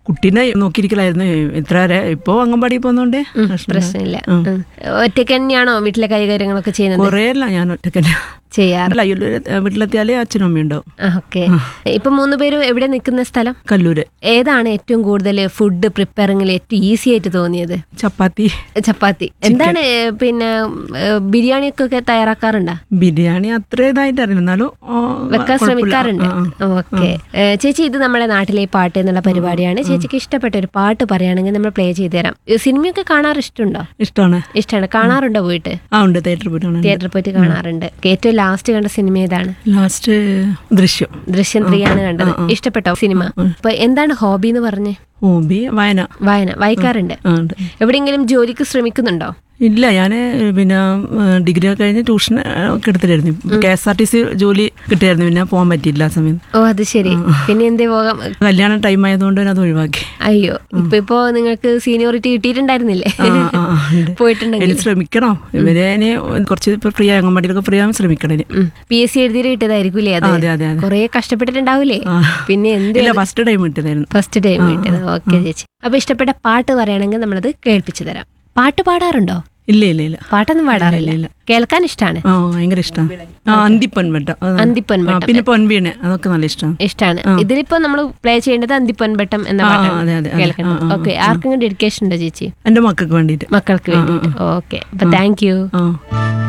കുട്ടീനെ നോക്കിയിരിക്കലായിരുന്നു എത്ര വരെ ഇപ്പോ അംഗൻവാടി പോകുന്നോണ്ടേ പ്രശ്നമില്ല ഉം. ഒറ്റയ്ക്ക് തന്നെയാണോ വീട്ടിലെ കൈകാര്യങ്ങളൊക്കെ ചെയ്യുന്നത് കുറേ അല്ല ഞാൻ ഒറ്റക്കന്നെ ചെയ്യാറ് അല്ല അയ്യോ വീട്ടിലെത്തിയാലേ അച്ഛനും അമ്മയും ഉണ്ടാവും ഓക്കെ ഇപ്പൊ മൂന്ന് പേരും എവിടെ നിൽക്കുന്ന സ്ഥലം കല്ലൂര് ഏതാണ് ഏറ്റവും കൂടുതൽ ഫുഡ് പ്രിപ്പയറിംഗിൽ ഏറ്റവും ഈസി ആയിട്ട് തോന്നിയത് ചപ്പാത്തി ചപ്പാത്തി എന്താണ് ഏ, പിന്നെ ബിരിയാണി ഒക്കെ തയ്യാറാക്കാറുണ്ടോ ബിരിയാണി അത്ര ഇതായിട്ട് അറിയില്ല എന്നാലും ആ, വെക്കാൻ കുഴപ്പമില്ല. ശ്രമിക്കാറുണ്ട് ആ, ആ. ഓക്കെ ചേച്ചി ഇത് നമ്മുടെ നാട്ടിലെ പാട്ട് എന്നുള്ള പരിപാടിയാണ് ചേച്ചിക്ക് ഇഷ്ടപ്പെട്ട ഒരു പാട്ട് പറയുകയാണെങ്കിൽ നമ്മൾ പ്ലേ ചെയ്തു തരാം ഈ സിനിമയൊക്കെ കാണാറ് ഇഷ്ടമുണ്ടോ ഇഷ്ടമാണ് ഇഷ്ടമാണ് കാണാറുണ്ടോ പോയിട്ട് ആ ഉണ്ട് തിയേറ്ററിൽ പോയിട്ടാണ് തിയേറ്ററിൽ പോയിട്ട് കാണാറുണ്ട് ഏറ്റവും ലാസ്റ്റ് കണ്ട സിനിമ ഏതാണ് ലാസ്റ്റ് ദൃശ്യം ദൃശ്യം ത്രീ ആണ് കണ്ടത് ഇഷ്ടപ്പെട്ടോ സിനിമ അപ്പൊ എന്താണ് ഹോബി എന്ന് പറഞ്ഞ് ഹോബി വായന വായന വായിക്കാറുണ്ട് ആ ഉണ്ട് എവിടെയെങ്കിലും ജോലിക്ക് ശ്രമിക്കുന്നുണ്ടോ ഇല്ല ഞാൻ പിന്നെ ഡിഗ്രി ഒക്കെ കഴിഞ്ഞ് ട്യൂഷൻ ഒക്കെ എടുത്തിട്ടായിരുന്നു K S R T C ജോലി കിട്ടിയായിരുന്നു പിന്നെ പോകാൻ പറ്റിയില്ല ആ സമയം ഓ അത് ശരി പിന്നെ എന്തേ പോകാം കല്യാണ ടൈം ആയതുകൊണ്ട് ഞാൻ അത് ഒഴിവാക്കി അയ്യോ ഇപ്പൊ ഇപ്പോ നിങ്ങൾക്ക് സീനിയോറിറ്റി കിട്ടിയിട്ടുണ്ടായിരുന്നില്ലേ ആ, ആ, ആ, ഉണ്ട്. പോയിട്ടുണ്ടെങ്കിൽ ഇനി ശ്രമിക്കണം ഇവരെ ഇനി കുറച്ച് ഇപ്പൊ ഫ്രീ അംഗൻവാടിയിലൊക്കെ ഫ്രീ ആവാൻ ശ്രമിക്കണം ഇനി പി എസ് സി എഴുതിയിട്ട് കിട്ടിയതായിരിക്കൂലേ അത് ആ, അതെ അതെ അതെ കൊറേ കഷ്ടപ്പെട്ടിട്ടുണ്ടാവൂലേ ആ. പിന്നെ എന്ത് ഇല്ല ഫസ്റ്റ് ടൈം കിട്ടിയതായിരുന്നു ഫസ്റ്റ് ടൈം കിട്ടിയത് ഓക്കെ ചേച്ചി അപ്പൊ ഇഷ്ടപ്പെട്ട പാട്ട് പറയുകയാണെങ്കിൽ നമ്മളത് കേൾപ്പിച്ചു തരാം പാട്ട് പാടാറുണ്ടോ ഇല്ല ഇല്ല ഇല്ല പാട്ടൊന്നും പാടാറില്ല ഇല്ല. കേൾക്കാൻ ഇഷ്ടമാണ് ആ ഭയങ്കര ഇഷ്ടമാണ് ആ അന്തിപ്പൊൻവട്ടം അത് അന്തിപ്പൊൻവട്ടം. ആ, പിന്നെ പൊൻവീണ് അതൊക്കെ നല്ല ഇഷ്ടമാണ് ഇഷ്ടമാണ് ഇതിലിപ്പോ നമ്മൾ പ്ലേ ചെയ്യേണ്ടത് അന്തിപ്പൊൻവട്ടം എന്ന ആ, പാട്ടാണ് അതെ, അതെ, അതെ. കേൾക്കുന്നത് ആ, ആ, ഓക്കെ ആർക്കെങ്കിലും ഡെഡിക്കേഷൻ ഉണ്ടോ ചേച്ചി എൻ്റെ മക്കൾക്ക് വേണ്ടിയിട്ട് മക്കൾക്ക് വേണ്ടിയിട്ട് ഓക്കെ അപ്പൊ താങ്ക് യു ആ